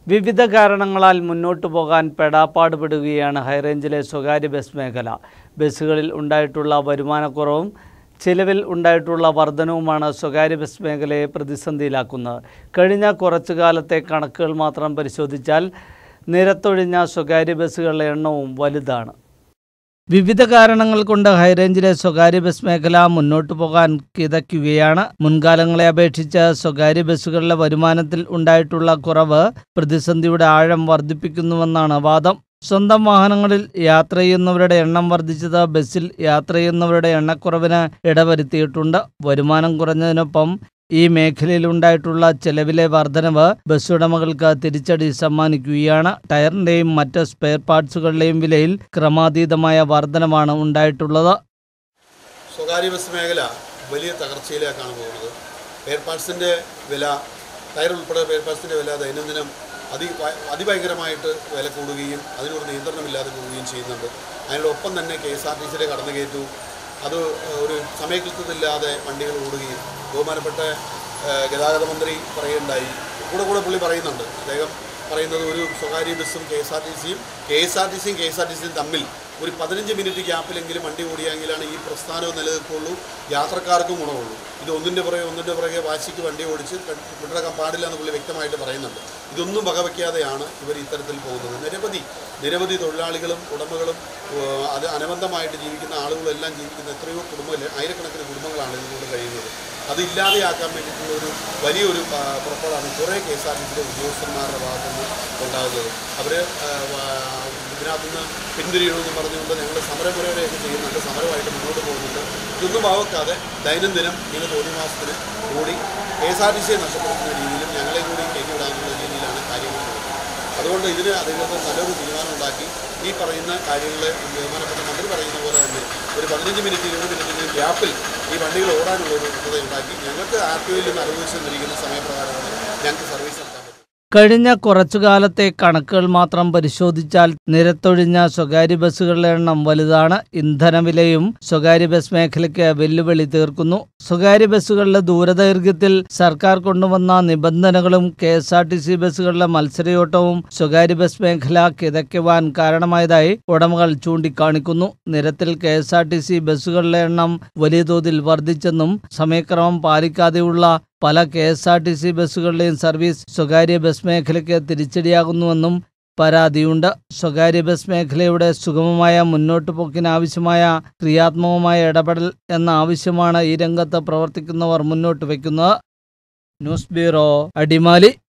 വിവിധ കാരണങ്ങളാൽ മുന്നോട്ടു പോകാൻ പെടാപ്പാടുപെടുകയാണ് ഹൈറേഞ്ചിലെ സ്വകാര്യ ബസ് മേഖല ബസ്സുകളിൽ ഉണ്ടായിട്ടുള്ള വരുമാനക്കുറവും ചിലവിൽ ഉണ്ടായിട്ടുള്ള വർധനവുമാണ് സ്വകാര്യ ബസ് മേഖലയെ പ്രതിസന്ധിയിലാക്കുന്നത് കഴിഞ്ഞ കുറച്ചു കാലത്തെ കണക്കുകൾ മാത്രം പരിശോധിച്ചാൽ നിരത്തൊഴിഞ്ഞ സ്വകാര്യ ബസ്സുകളുടെ എണ്ണവും വലുതാണ് വിവിധ കാരണങ്ങൾ കൊണ്ട് ഹൈറേഞ്ചിലെ സ്വകാര്യ ബസ് മേഖല മുന്നോട്ടു പോകാൻ കിതയ്ക്കുകയാണ് മുൻകാലങ്ങളെ അപേക്ഷിച്ച് സ്വകാര്യ ബസ്സുകളുടെ വരുമാനത്തിൽ ഉണ്ടായിട്ടുള്ള കുറവ് പ്രതിസന്ധിയുടെ ആഴം വർദ്ധിപ്പിക്കുന്നുവെന്നാണ് വാദം സ്വന്തം വാഹനങ്ങളിൽ യാത്ര ചെയ്യുന്നവരുടെ എണ്ണം വർദ്ധിച്ചത് ബസ്സിൽ യാത്ര ചെയ്യുന്നവരുടെ എണ്ണക്കുറവിന് ഇടവരുത്തിയിട്ടുണ്ട് വരുമാനം കുറഞ്ഞതിനൊപ്പം ഈ മേഖലയിലുണ്ടായിട്ടുള്ള ചെലവിലെ വർധനവ് ബസ് ഉടമകൾക്ക് തിരിച്ചടി സമ്മാനിക്കുകയാണ് ടയറിന്റെയും മറ്റ് സ്പെയർ പാർട്സുകളുടെയും വിലയിൽ ക്രമാതീതമായ വർധനവാണ് ഉണ്ടായിട്ടുള്ളത് സ്വകാര്യ ബസ് മേഖല വലിയ തകർച്ചയിലേക്കാണ് പോകുന്നത് എയർ പാർട്സിൻ്റെ വില ടയർ ഉൾപ്പെടെ എയർ പാർട്സിൻ്റെ വില ദൈനംദിനം അതി അതിഭയങ്കരമായിട്ട് വില കൂടുകയും അതിനൊരു നിയന്ത്രണമില്ലാതെ പോവുകയും ചെയ്യുന്നുണ്ട് അതിനോടൊപ്പം തന്നെ കെ എസ് ആർ ടി സിയുടെ കടന്നുകയറ്റവും അത് ഒരു സമയകൃത്യമില്ലാതെ വണ്ടികൾ ഓടുകയും ബഹുമാനപ്പെട്ട ഏഹ്, ഗതാഗത മന്ത്രി പറയുണ്ടായി കൂടെ കൂടെ പുള്ളി പറയുന്നുണ്ട് അദ്ദേഹം പറയുന്നത് ഒരു സ്വകാര്യ ബസ്സും കെ എസ് ആർ ടി സിയും കെ എസ് ആർ ടി സിയും കെ എസ് ആർ ടി സിയും തമ്മിൽ ഒരു പതിനഞ്ച് മിനിറ്റ് ഗ്യാപ്പിലെങ്കിലും വണ്ടി ഓടിയെങ്കിലാണ് ഈ പ്രസ്ഥാനവും നിലനിൽക്കുള്ളൂ യാത്രക്കാർക്കും ഗുണമുള്ളൂ ഇത് ഒന്നിൻ്റെ പുറകെ ഒന്നിൻ്റെ പുറകെ വാശിക്ക് വണ്ടി ഓടിച്ച് ക- വിട്ടടക്കാൻ പാടില്ല എന്ന് പുള്ളി വ്യക്തമായിട്ട് പറയുന്നുണ്ട് ഇതൊന്നും വകവയ്ക്കാതെയാണ് ഇവർ ഇത്തരത്തിൽ പോകുന്നത് നിരവധി നിരവധി തൊഴിലാളികളും ഉടമകളും ഏഹ്, അത് അനുബന്ധമായിട്ട് ജീവിക്കുന്ന ആളുകളും എല്ലാം ജീവിക്കുന്ന എത്രയോ കുടുംബങ്ങൾ ആയിരക്കണക്കിന് കുടുംബങ്ങളാണ് ഇതിലൂടെ കഴിയുന്നത് അത് ഇല്ലാതെയാക്കാൻ വേണ്ടിയിട്ടുള്ള ഒരു വലിയൊരു ആ, പുറപ്പാടാണ് കുറേ കെ എസ് ആർ ടി സിയുടെ ഉദ്യോഗസ്ഥന്മാരുടെ ഭാഗത്തുനിന്ന് ഉണ്ടാകുന്നത് അവർ ഇതിനകത്തുനിന്ന് പിന്തിരിയണമെന്ന് പറഞ്ഞുകൊണ്ട് ഞങ്ങൾ സമരപുരവരെയൊക്കെ ചെയ്യുന്നുണ്ട് സമരമായിട്ട് മുന്നോട്ട് പോകുന്നുണ്ട് ഇതൊന്നും ഭാവക്കാതെ ദൈനംദിനം ഇങ്ങനെ തോന്നി മാസത്തിന് കൂടി കെ എസ് ആർ ടി സിയെ നഷ്ടപ്പെടുത്തുന്ന രീതിയിലും ഞങ്ങളെ കൂടി കയറ്റിവിടാനുള്ള രീതിയിലാണ് കാര്യങ്ങൾ പോകുന്നത് അതുകൊണ്ട് ഇതിന് അധികൃതർ നല്ലൊരു തീരുമാനം ഉണ്ടാക്കി ഈ പറയുന്ന കാര്യങ്ങൾ ബഹുമാനപ്പെട്ട മന്ത്രി പറയുന്ന പോലെ തന്നെ ഒരു പതിനഞ്ച് മിനിറ്റ് ഇരുപത് മിനിറ്റിന് ഗ്യാപ്പിൽ ഈ വണ്ടികൾ ഓടാനുള്ള ഒരു വ്യക്തത ഉണ്ടാക്കി ഞങ്ങൾക്ക് ആർ ടി ഒയിൽ നിന്ന് അനുവദിച്ചു തന്നിരിക്കുന്ന സമയപ്രകാരമാണ് ഞങ്ങൾക്ക് സർവീസ് നടത്താൻ പറ്റും കഴിഞ്ഞ കുറച്ചു കാലത്തെ കണക്കുകൾ മാത്രം പരിശോധിച്ചാൽ നിരത്തൊഴിഞ്ഞ സ്വകാര്യ ബസ്സുകളുടെ എണ്ണം വലുതാണ് ഇന്ധനവിലയും സ്വകാര്യ ബസ് മേഖലയ്ക്ക് വെല്ലുവിളി തീർക്കുന്നു സ്വകാര്യ ബസ്സുകളുടെ ദൂരദൈർഘ്യത്തിൽ സർക്കാർ കൊണ്ടുവന്ന നിബന്ധനകളും K S R T C ബസ്സുകളുടെ മത്സരയോട്ടവും സ്വകാര്യ ബസ് മേഖല കിതയ്ക്കുവാൻ കാരണമായതായി ഉടമകൾ ചൂണ്ടിക്കാണിക്കുന്നു നിരത്തിൽ K S R T C ബസ്സുകളുടെ എണ്ണം വലിയ തോതിൽ വർദ്ധിച്ചെന്നും സമയക്രമം പാലിക്കാതെയുള്ള പല K S R T C ബസ്സുകളുടെയും സർവീസ് സ്വകാര്യ ബസ് മേഖലയ്ക്ക് തിരിച്ചടിയാകുന്നുവെന്നും പരാതിയുണ്ട് സ്വകാര്യ ബസ് മേഖലയുടെ സുഗമമായ മുന്നോട്ടു പോക്കിനാവശ്യമായ ക്രിയാത്മകമായ ഇടപെടൽ എന്ന ആവശ്യമാണ് ഈ രംഗത്ത് പ്രവർത്തിക്കുന്നവർ മുന്നോട്ട് വയ്ക്കുന്നത് ന്യൂസ് ബ്യൂറോ അടിമാലി